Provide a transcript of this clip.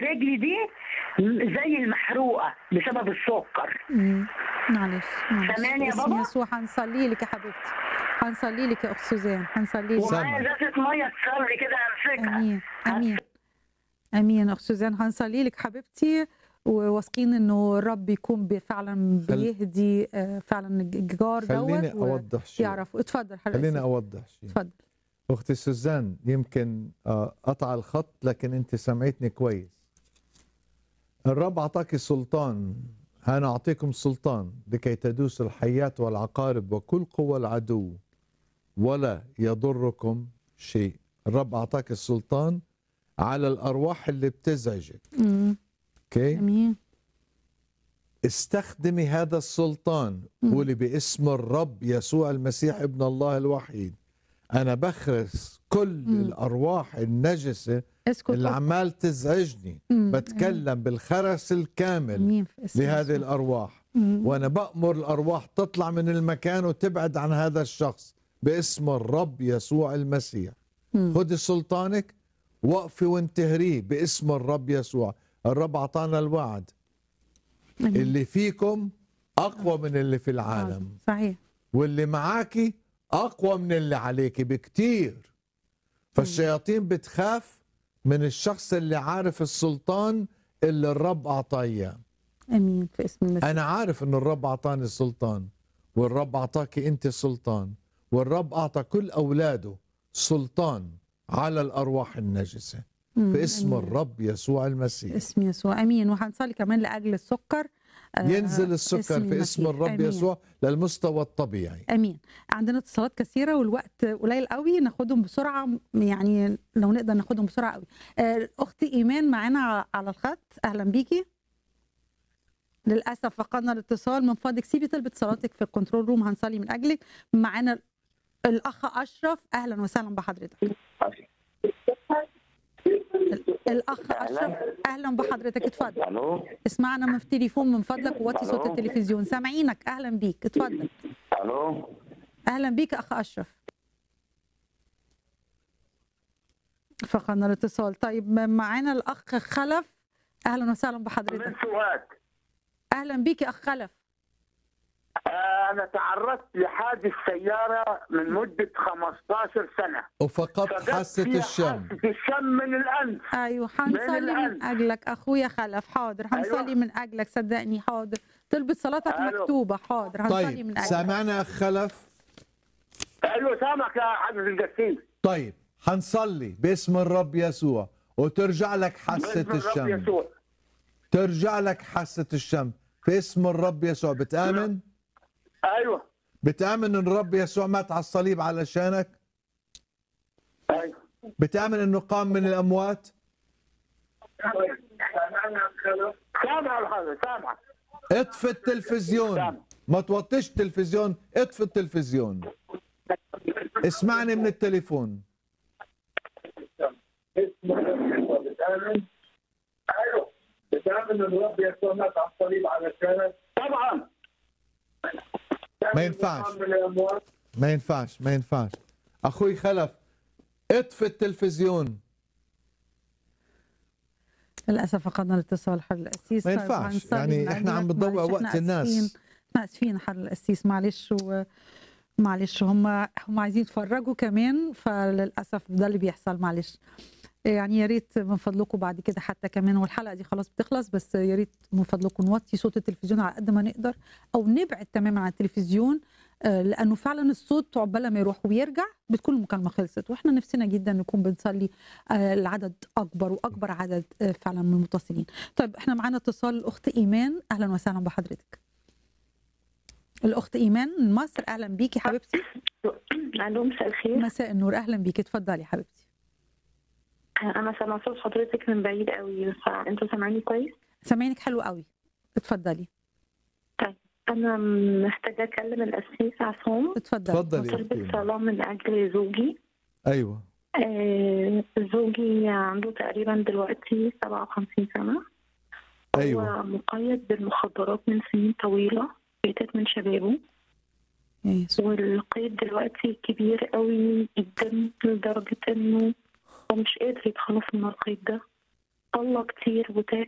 رجلي دي زي المحروقه بسبب السكر مم. معلش معلش سامعني يا باسم بابا؟ يسوع هنصلي لك يا حبيبتي هنصلي لك يا اخت سوزان هنصلي لك ومعايا سامع. ازازه ميه تصلي كده امسكها امين امين امين اخت سوزان هنصلي لك حبيبتي وواثقين انه الرب يكون بي- فعلا خل- بيهدي آه، فعلا الجار خليني دوت اوضح شيء ويعرف اتفضل حضرتك خليني اوضح شيء اتفضل اختي سوزان يمكن آه، قطع الخط لكن انت سمعتني كويس الرب اعطاك سلطان انا اعطيكم سلطان لكي تدوس الحيات والعقارب وكل قوى العدو ولا يضركم شيء الرب اعطاك السلطان على الارواح اللي بتزعجك مم. اوكي امين استخدمي هذا السلطان مم. قولي باسم الرب يسوع المسيح ابن الله الوحيد انا بخرس كل مم. الارواح النجسه اسكت اللي عمال تزعجني مم. بتكلم بالخرس الكامل امين في اسم لهذه يسوع. الارواح مم. وانا بامر الارواح تطلع من المكان وتبعد عن هذا الشخص باسم الرب يسوع المسيح مم. خذي سلطانك وقفي وانتهريه باسم الرب يسوع الرب اعطانا الوعد أمين. اللي فيكم اقوى من اللي في العالم صحيح واللي معاكي اقوى من اللي عليكي بكتير فالشياطين بتخاف من الشخص اللي عارف السلطان اللي الرب اعطاه اياه امين في اسم المسيح انا عارف ان الرب اعطاني السلطان والرب اعطاكي انت سلطان والرب اعطى كل اولاده سلطان على الارواح النجسه مم. باسم أمين. الرب يسوع المسيح اسم يسوع امين وهنصلي كمان لاجل السكر آه، ينزل السكر في اسم المسيح. الرب آمين. يسوع للمستوى الطبيعي امين عندنا اتصالات كثيره والوقت قليل قوي ناخدهم بسرعه يعني لو نقدر ناخدهم بسرعه قوي آه، اختي ايمان معانا على الخط اهلا بيكي للاسف فقدنا الاتصال من فضلك سيبي طلب اتصالاتك في الكنترول روم هنصلي من اجلك معانا الاخ اشرف اهلا وسهلا بحضرتك الاخ اشرف اهلا بحضرتك اتفضل الو اسمعنا من التليفون من فضلك ووطي صوت ألو. التلفزيون سامعينك اهلا بيك اتفضل الو اهلا بيك اخ اشرف فقدنا الاتصال طيب معانا الاخ خلف اهلا وسهلا من بحضرتك سوهاج اهلا بيك يا اخ خلف آه، انا تعرضت لحادث سياره من مده 15 سنه وفقدت فقدت حاسه فيها الشم حاسه الشم من الانف ايوه هنصلي من القلب. اجلك اخويا خلف حاضر هنصلي أيوة. من اجلك صدقني حاضر طلبة صلاتك ألو. مكتوبة حاضر هنصلي طيب من اجلك سامعنا اخ خلف ايوه سامعك يا حضره القسيس طيب حنصلي باسم الرب يسوع وترجع لك حاسه باسم الرب الشم يسوع ترجع لك حاسه الشم في اسم الرب يسوع بتامن ايوه بتامن ان الرب يسوع مات على الصليب علشانك ايوه بتامن انه قام من الاموات سامع الحضره سامع اطفي التلفزيون ما توطيش التلفزيون اطفي التلفزيون اسمعني من التليفون بتامن الرب يسوع مات على الصليب علشانك طبعا ما ينفعش من الاموات ما ينفعش ما ينفعش اخوي خلف اطفي التلفزيون للاسف فقدنا الاتصال حر القسيس ما طيب ينفعش. هنصلي يعني من إحنا عم أجلك. بنضيع معلش، وقت إحنا الناس. آسفين. احنا اسفين حر القسيس معلش و معلش هم هم عايزين يتفرجوا كمان فللاسف ده اللي بيحصل معلش يعني يا ريت من فضلكم بعد كده حتى كمان هو الحلقه دي خلاص بتخلص بس يا ريت من فضلكم نوطي صوت التلفزيون على قد ما نقدر او نبعد تماما عن التلفزيون آه، لانه فعلا الصوت عقبال ما يروح ويرجع بتكون المكالمه خلصت واحنا نفسنا جدا نكون بنصلي آه، العدد اكبر واكبر عدد آه، فعلا من المتصلين طيب احنا معانا اتصال الاخت ايمان اهلا وسهلا بحضرتك الاخت ايمان من مصر اهلا بيكي حبيبتي الو مساء الخير مساء النور اهلا بيكي اتفضلي حبيبتي انا سامعه صوت حضرتك من بعيد قوي فانتوا سامعيني كويس سامعينك حلو قوي اتفضلي انا محتاجه اكلم القسيس عصام اتفضلي تفضلي يا طلبت أختي. صلاه من اجل زوجي ايوه آه زوجي عنده تقريبا دلوقتي 57 سنه ايوه هو مقيد بالمخدرات من سنين طويله بيتت من شبابه يا يسوع. والقيد دلوقتي كبير قوي جدا لدرجه انه هو مش قادر يتخلص من القيد ده الله كتير وتافه